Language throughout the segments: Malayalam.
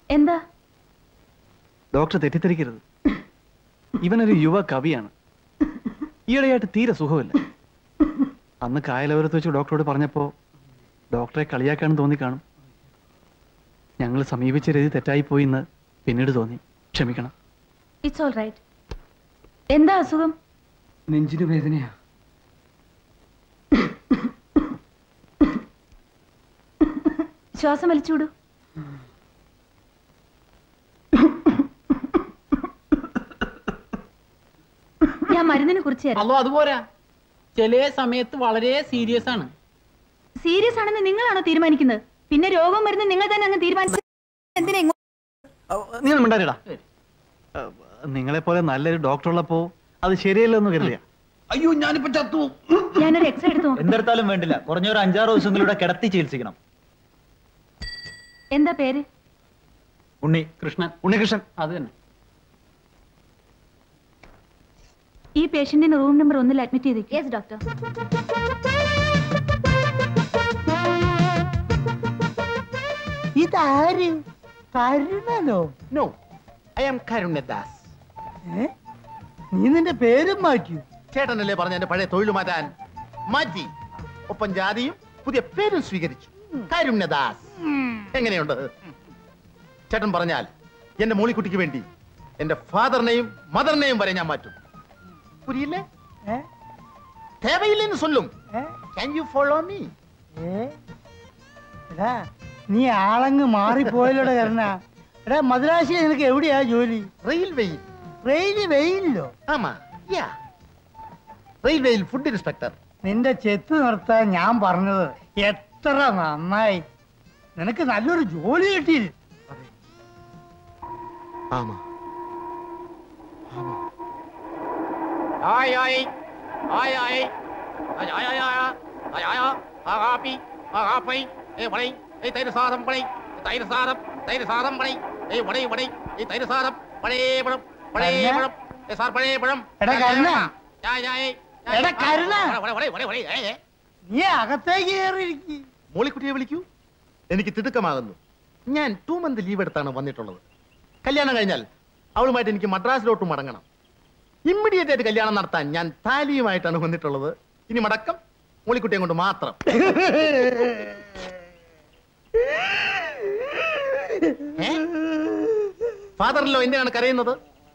എന്താ ഡോക്ടർ തെറ്റിദ്ധരിക്കരുത് ഇവനൊരു യുവ കവിയാണ് ഈയിടെയായിട്ട് തീരെ സുഖമില്ല അന്ന് കായലോരത്ത് വെച്ച് ഡോക്ടറോട് പറഞ്ഞപ്പോ ഡോക്ടറെ കളിയാക്കാണെന്ന് തോന്നിക്കാണും ഞങ്ങൾ സമീപിച്ച രീതി തെറ്റായിപ്പോയി എന്ന് പിന്നീട് തോന്നി ക്ഷമിക്കണം ഇറ്റ്സ് ഓൾ റൈറ്റ് എന്താ അസുഖം നെഞ്ചിന് വേദനയാ ശ്വാസം വലിച്ചുവിടൂ ഞാൻ മരുന്നിനെ കുറിച്ച് തരാം അല്ലോ അതുപോരാ ചില സമയത്ത് വളരെ സീരിയസ് ആണ് സീരിയസ് ആണെന്ന് നിങ്ങളാണോ തീരുമാനിക്കുന്നത് പിന്നെ രോഗം മരുന്ന് നിങ്ങൾ തന്നെ അങ്ങ് തീരുമാനിച്ചു എന്തിനാ ഇങ്ങോട്ട് നീ ഒന്നും മിണ്ടാതിരിടാ നിങ്ങളെ പോലെ നല്ലൊരു ഡോക്ടർ ഉള്ളപ്പോ അത് ശരിയല്ലെന്ന് കരുതിയ അയ്യോ ഞാനിപ്പോ ചത്തു ഞാനൊരു എക്സ്റേ എടുത്തു നോക്കാം എന്തെടുത്താലും വേണ്ടില്ല കുറഞ്ഞ ഒരു അഞ്ചാറ് ദിവസം ഇവിടെ കിടത്തി ചികിത്സിക്കണം എന്താ പേര് ഉണ്ണി കൃഷ്ണൻ ഉണ്ണികൃഷ്ണൻ അത് തന്നെ ഈ പേഷ്യന്റിന് റൂം നമ്പർ ഒന്നിൽ അഡ്മിറ്റ് ചെയ്തേക്ക് യെസ് ഡോക്ടർ ഇതാര് കരുണനോ നോ ഐ ആം കരുണ്യദാസ് ഏ? നീ നിന്റെ പേരും മാറ്റിയോ ചേട്ടനല്ലേ പറഞ്ഞ എന്റെ പഴയ തൊഴിൽ മാറ്റാൻ മാറ്റി ഒപ്പം ജാതിയും പുതിയ പേരും സ്വീകരിച്ചു കരുണ്യദാസ് എങ്ങനെയുണ്ട് ചേട്ടൻ പറഞ്ഞാൽ എന്റെ മോളിക്കുട്ടിക്ക് വേണ്ടി എന്റെ ഫാദറിനെയും മദറിനെയും വരെ ഞാൻ മാറ്റും പുരിയില്ലേ ഏ? തേവയില്ലെന്ന് സൊല്ലും ഏ? ക്യാൻ യു ഫോളോ മീ ഏ? എടാ നീ ആളങ്ങ് മാറിപ്പോയല്ലോടെ കരുണ എടാ മദ്രാശിയിൽ നിനക്ക് എവിടെയാ ജോലി റെയിൽവേയിൽ റെയില് വെയിലോ ആമാ യാ റെയിൽവേയിൽ ഫുഡ് ഇൻസ്പെക്ടർ നിന്റെ ചെത്ത് നിർത്താൻ ഞാൻ പറഞ്ഞത് എത്ര നന്നായി നിനക്ക് നല്ലൊരു ജോലി കിട്ടി ആമാ Ai ai ai ai ai ai ai ai ai ai api api eh വടൈ ഏയ് തൈര് സാധം വടൈ തൈര് സാധം തൈര് സാധം വടൈ ഏയ് വടൈ വടൈ ഏയ് തൈര് സാധം പഴയ പഴം പഴയ കരുണ? പഴം ഏ സാർ പഴയ പഴം എടാ കരുണ? എടാ കരുണ? വടൈ വടൈ വടൈ വടൈ ഏയ് നീ അകത്തേക്ക് കയറിയിരിക്കും മോളിക്കുട്ടിയെ വിളിക്കൂ എനിക്ക് തിടുക്കമാകുന്നു ഞാൻ ടു മന്ത് ലീവ് എടുത്താണ് വന്നിട്ടുള്ളത് കല്യാണം കഴിഞ്ഞാൽ അവളുമായിട്ട് എനിക്ക് മദ്രാസിലോട്ട് മടങ്ങണം ഇമ്മീഡിയറ്റ് ആയിട്ട് കല്യാണം നടത്താൻ ഞാൻ താലിയുമായിട്ടാണ് വന്നിട്ടുള്ളത് ഇനി മടക്കം മോളിക്കുട്ടിയെ കൊണ്ട് മാത്രം ഫാദറിലോ എന്തിനാണ് കരയുന്നത്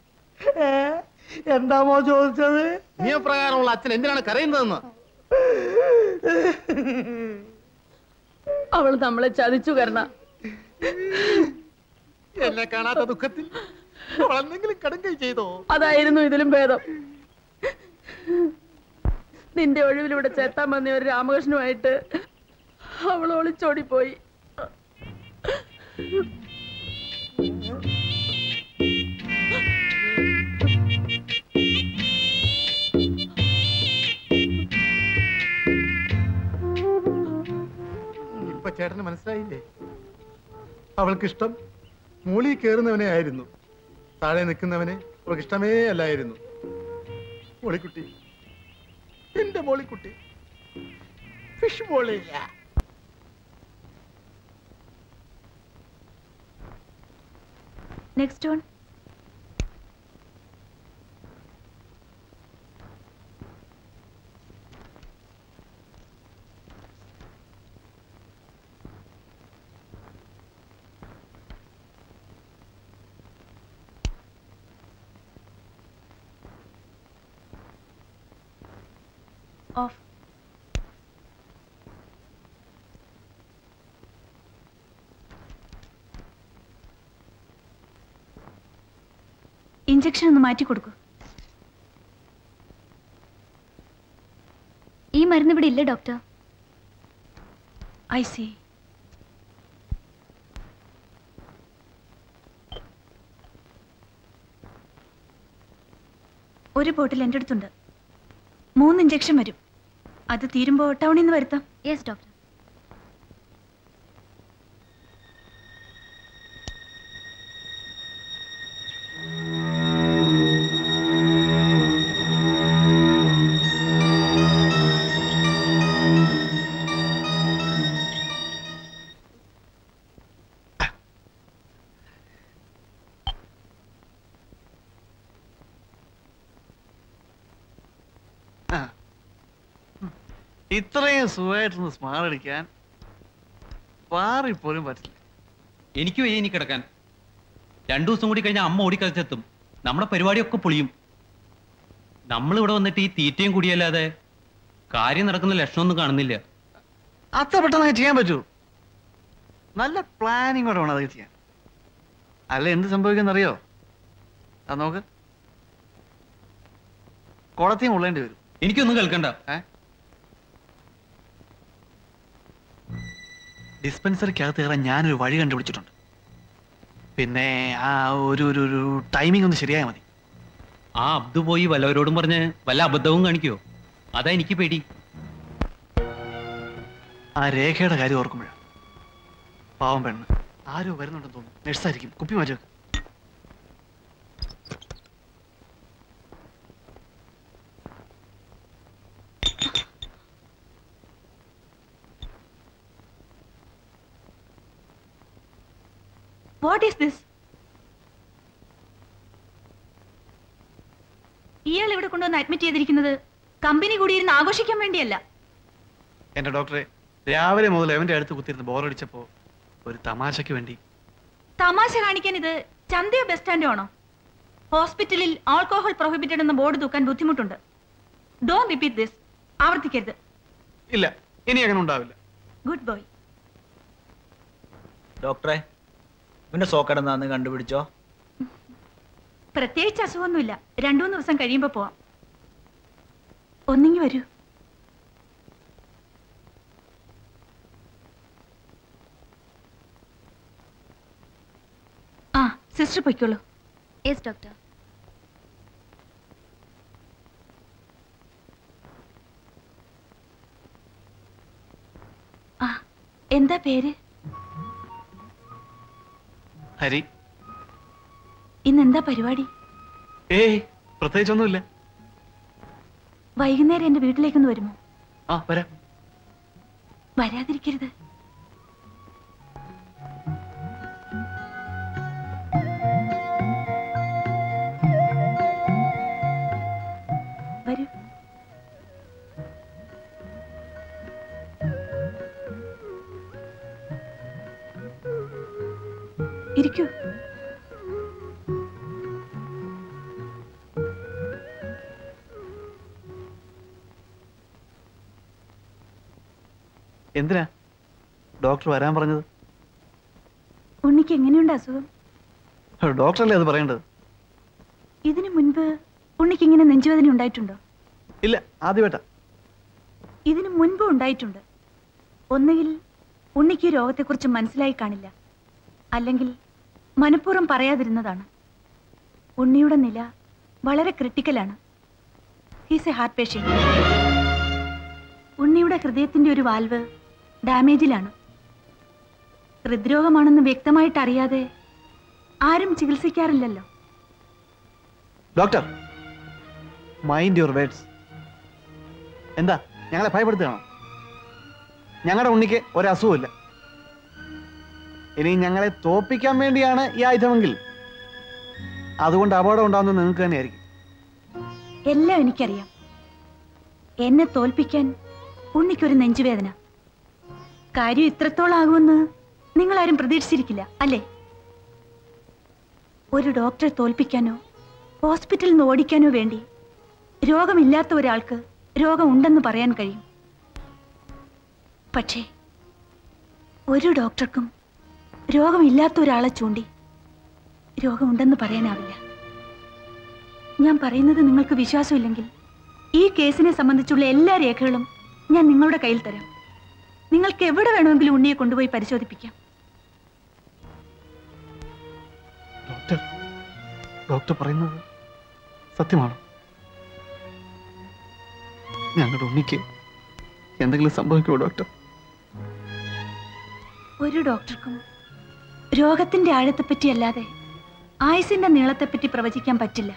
എന്താമോ ചോദിച്ചത് നിയമപ്രകാരമുള്ള അച്ഛൻ എന്തിനാണ് കരയുന്നതെന്ന് അവൾ നമ്മളെ ചതിച്ചു കരണ എന്നെ കാണാത്ത ദുഃഖത്തിൽ അവൾ എന്തെങ്കിലും കടുങ്കൈ ചെയ്തോ അതായിരുന്നു ഇതിലും ഭേദം നിന്റെ ഒഴിവിലൂടെ ചേത്താൻ വന്ന ഒരു രാമകൃഷ്ണനുമായിട്ട് അവൾ ഒളിച്ചോടിപ്പോയി ഇപ്പൊ ചേട്ടന് മനസ്സിലായില്ലേ അവൾക്കിഷ്ടം മൂളി കയറുന്നവനെ ആയിരുന്നു താഴെ നിൽക്കുന്നവനെ അവൾക്ക് ഇഷ്ടമേ അല്ലായിരുന്നു മോളിക്കുട്ടി എന്റെ Mollykutty fish Molly next one of injection ഒന്ന് മാറ്റി കൊടുക്കൂ ഈ മരുന്ന് ഇവിടെ ഇല്ല ഡോക്ടർ ഐ സി ഒരു ബോട്ടിൽ എൻ്റെ അടുത്തുണ്ട് മൂന്ന് ഇഞ്ചക്ഷൻ വരും അത് തീരുമ്പോൾ ടൗണിൽ നിന്ന് വരുത്താം യെസ് ഡോക്ടർ ഇത്രയും സുഖമായിട്ടൊന്ന് സ്മാർ അടിക്കാൻ പാറി പോലും പറ്റില്ല എനിക്ക് വയ്യ ഇനി കിടക്കാൻ രണ്ടു ദിവസം കൂടി കഴിഞ്ഞാൽ അമ്മ ഓടിക്കളിച്ചെത്തും നമ്മുടെ പരിപാടിയൊക്കെ പൊളിയും നമ്മൾ ഇവിടെ വന്നിട്ട് ഈ തീറ്റയും കൂടിയല്ലാതെ കാര്യം നടക്കുന്ന ലക്ഷണമൊന്നും കാണുന്നില്ല അത്ര പെട്ടെന്ന് അങ്ങ് ചെയ്യാൻ പറ്റൂ നല്ല പ്ലാനിങ്ങോടെ വേണം അതൊക്കെ ചെയ്യാൻ അല്ല എന്ത് സംഭവിക്കുന്നറിയോ അത് നോക്ക് കുളത്തിയും കൊള്ളേണ്ടി വരും എനിക്കൊന്നും കേൾക്കണ്ട ഡിസ്പെൻസറിക്കകത്ത് കയറാൻ ഞാനൊരു വഴി കണ്ടുപിടിച്ചിട്ടുണ്ട് പിന്നെ ആ ഒരു ഒരു ഒരു ടൈമിംഗ് ഒന്ന് ശരിയായാൽ മതി ആ അബ്ദു പോയി വല്ലവരോടും പറഞ്ഞ് വല്ല അബദ്ധവും കാണിക്കോ അതാ എനിക്ക് പേടി ആ രേഖയുടെ കാര്യം ഓർക്കുമ്പോഴാണ് പാവം പെണ്ണ് ആരോ വരുന്നുണ്ടെന്ന് തോന്നുന്നു നഴ്സായിരിക്കും കുപ്പി മാറ്റി വെക്ക്. വാട്ട് ഈസ് ദിസ് ഇയാൾ ഇവിടെ കൊണ്ടുവന്ന് അഡ്മിറ്റ് ചെയ്തിരിക്കുന്നത് കമ്പനി കൂടിയിരുന്ന് ആഘോഷിക്കാൻ വേണ്ടിയല്ല എന്റെ ഡോക്ടറെ രാവിലെ മുതൽ അവന്റെ അടുത്ത് കുത്തിരുന്ന് ബോറടിച്ചപ്പോ ഒരു തമാശയ്ക്ക് വേണ്ടി തമാശ കാണിക്കാൻ ഇത് ചന്തയോ ബസ് സ്റ്റാൻഡോ ആണോ ഹോസ്പിറ്റലിൽ ആൾക്കോഹോൾ പ്രൊഹിബിറ്റഡ് എന്ന ബോർഡ് തൂക്കാൻ ബുദ്ധിമുട്ടുണ്ട് ഡോൺ റിപ്പീറ്റ് ദിസ് ആവർത്തിക്കരുത് ഇല്ല ഇനി അങ്ങനെ ഉണ്ടാവില്ല ഗുഡ് ബോയ് ഡോക്ടറെ ഇവന്റെ സോക്കടെന്നാന്ന് കണ്ടുപിടിച്ചോ പ്രത്യേകിച്ച് അസുഖമൊന്നുമില്ല രണ്ടു മൂന്ന് ദിവസം കഴിയുമ്പോ പോവാം ഒന്നിങ്ങി വരൂ ആ സിസ്റ്റർ പൊയ്ക്കോളൂ യെസ് ഡോക്ടർ ആ എന്താ പേര് ഹരി ഇന്നെന്താ പരിപാടി ഏയ് പ്രത്യേകിച്ചൊന്നുമില്ല വൈകുന്നേരം എന്റെ വീട്ടിലേക്കൊന്ന് വരുമോ ആ വരാം വരാതിരിക്കരുത് വരൂ ഇരിക്കൂ എന്തിനാ ഡോക്ടർ വരാൻ പറഞ്ഞത് ഉണ്ണിക്ക് എങ്ങനെയുണ്ട് അസുഖം ഡോക്ടറല്ലേ അത് പറയേണ്ടത് ഇതിനു മുൻപ് ഉണ്ണിക്ക് ഇങ്ങനെ നെഞ്ചുവേദന ഉണ്ടായിട്ടുണ്ടോ ഇല്ല ആദ്യമായിട്ടാ ഇതിനു മുൻപ് ഉണ്ടായിട്ടുണ്ട് ഒന്നുകിൽ ഉണ്ണിക്ക് ഈ രോഗത്തെക്കുറിച്ച് മനസ്സിലായി കാണില്ല അല്ലെങ്കിൽ മനഃപൂർവ്വം പറയാതിരുന്നതാണ് ഉണ്ണിയുടെ നില വളരെ ക്രിട്ടിക്കലാണ് ഹീസ് എ ഹാർട്ട് പേഷ്യൻ്റ് ഉണ്ണിയുടെ ഹൃദയത്തിന്റെ ഒരു വാൽവ് ഡാമേജിലാണ് ഹൃദ്രോഗമാണെന്ന് വ്യക്തമായിട്ട് അറിയാതെ ആരും ചികിത്സിക്കാറില്ലല്ലോ ഡോക്ടർ മൈൻഡ് യുവർ വേർഡ്സ് എന്താ ഞങ്ങളെ ഭയപ്പെടുത്തുകയാണോ ഞങ്ങളുടെ ഉണ്ണിക്ക് ഒരസുഖമില്ല ഇനി ഞങ്ങളെ തോപ്പിക്കാൻ വേണ്ടിയാണ് ഈ ആയുധമെങ്കിൽ അതുകൊണ്ട് അപകടം ഉണ്ടാകുന്നത് നിങ്ങൾക്ക് തന്നെയായിരിക്കും എല്ലാം എനിക്കറിയാം എന്നെ തോൽപ്പിക്കാൻ ഉണ്ണിക്കൊരു നെഞ്ചുവേദന കാര്യം ഇത്രത്തോളം ആകുമെന്ന് നിങ്ങളാരും പ്രതീക്ഷിച്ചിരിക്കില്ല അല്ലേ ഒരു ഡോക്ടറെ തോൽപ്പിക്കാനോ ഹോസ്പിറ്റലിൽ നിന്ന് ഓടിക്കാനോ വേണ്ടി രോഗമില്ലാത്ത ഒരാൾക്ക് രോഗമുണ്ടെന്ന് പറയാൻ കഴിയും പക്ഷേ ഒരു ഡോക്ടർക്കും രോഗമില്ലാത്ത ഒരാളെ ചൂണ്ടി രോഗമുണ്ടെന്ന് പറയാനാവില്ല ഞാൻ പറയുന്നത് നിങ്ങൾക്ക് വിശ്വാസമില്ലെങ്കിൽ ഈ കേസിനെ സംബന്ധിച്ചുള്ള എല്ലാ രേഖകളും ഞാൻ നിങ്ങളുടെ കയ്യിൽ തരാം നിങ്ങൾക്ക് എവിടെ വേണമെങ്കിലും ഉണ്ണിയെ കൊണ്ടുപോയി പരിശോധിപ്പിക്കാം ഡോക്ടർ ഡോക്ടർ പറയുന്നത് സത്യമാണ് ഞങ്ങളുടെ ഉണ്ണിക്ക് എന്തെങ്കിലും സംഭവിക്കുമോ ഡോക്ടർ ഒരു ഡോക്ടർക്കും രോഗത്തിന്റെ ആഴത്തെപ്പറ്റി അല്ലാതെ ആയുസിന്റെ നീളത്തെപ്പറ്റി പ്രവചിക്കാൻ പറ്റില്ല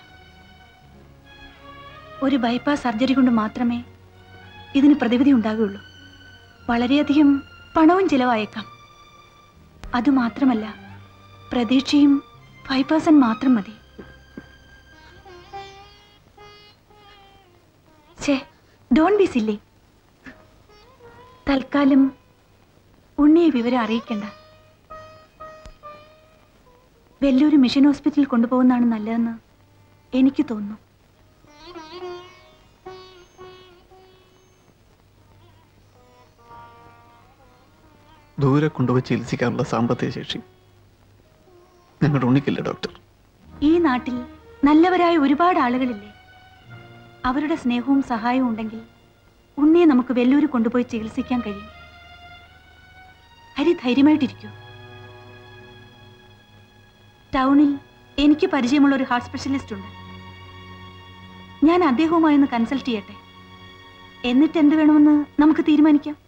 ഒരു ബൈപ്പാസ് സർജറി കൊണ്ട് മാത്രമേ ഇതിന് പ്രതിവിധി ഉണ്ടാകുകയുള്ളൂ വളരെയധികം പണവും ചിലവായേക്കാം അതുമാത്രമല്ല പ്രതീക്ഷയും ഫൈവ് പേഴ്സൻറ്റ് മാത്രം മതി ഛേ ഡോൺ ബി സില്ലി തൽക്കാലം ഉണ്ണിയെ വിവരം അറിയിക്കണ്ട വെല്ലൂർ മിഷൻ ഹോസ്പിറ്റലിൽ കൊണ്ടുപോകുന്നതാണ് നല്ലതെന്ന് എനിക്ക് തോന്നുന്നു ദൂരെ കൊണ്ടുപോയി ചികിത്സിക്കാനുള്ള സാമ്പത്തിക ശേഷി ഞങ്ങളുടെ ഉണ്ണിക്കില്ല ഡോക്ടർ ഈ നാട്ടിൽ നല്ലവരായ ഒരുപാട് ആളുകളില്ലേ അവരുടെ സ്നേഹവും സഹായവും ഉണ്ടെങ്കിൽ ഉണ്ണിയെ നമുക്ക് വെല്ലൂര് കൊണ്ടുപോയി ചികിത്സിക്കാൻ കഴിയും ഹരി ധൈര്യമായിട്ടിരിക്കൂ ടൗണിൽ എനിക്ക് പരിചയമുള്ള ഒരു ഹാർട്ട് സ്പെഷ്യലിസ്റ്റ് ഉണ്ട് ഞാൻ അദ്ദേഹവുമായി ഒന്ന് കൺസൾട്ട് ചെയ്യട്ടെ എന്നിട്ട് എന്ത് വേണമെന്ന് നമുക്ക് തീരുമാനിക്കാം